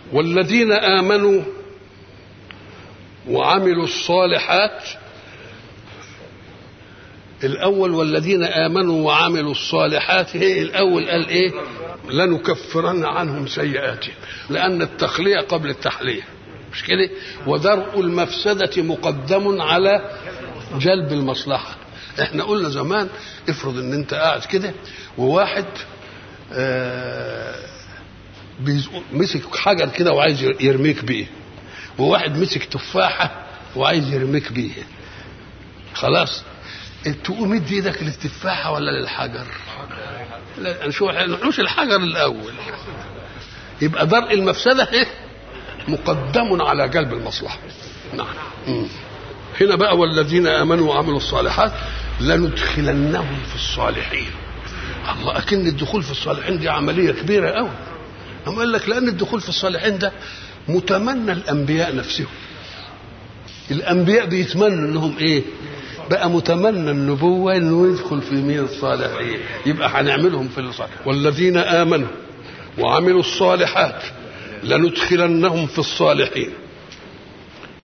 والذين آمنوا وعملوا الصالحات الأول والذين آمنوا وعملوا الصالحات هي الأول قال إيه لنكفرن عنهم سيئاتهم لأن التخلية قبل التحلية مش كده ودرء المفسدة مقدم على جلب المصلحة احنا قلنا زمان افرض ان انت قاعد كده وواحد آه مسك حجر كده وعايز يرميك بيه وواحد مسك تفاحة وعايز يرميك بيه خلاص تقوم ادي ايدك للتفاحة ولا للحجر لا نشوف نحوش الحجر الاول يبقى درء المفسدة ايه مقدم على جلب المصلحة نعم مم. هنا بقى والذين امنوا وعملوا الصالحات لندخلنهم في الصالحين الله اكن الدخول في الصالحين دي عمليه كبيره قوي اما قال لك لان الدخول في الصالحين ده متمنى الانبياء نفسهم الانبياء بيتمنوا انهم ايه بقى متمنى النبوة انه يدخل في مين الصالحين يبقى هنعملهم في الصالح والذين آمنوا وعملوا الصالحات لندخلنهم في الصالحين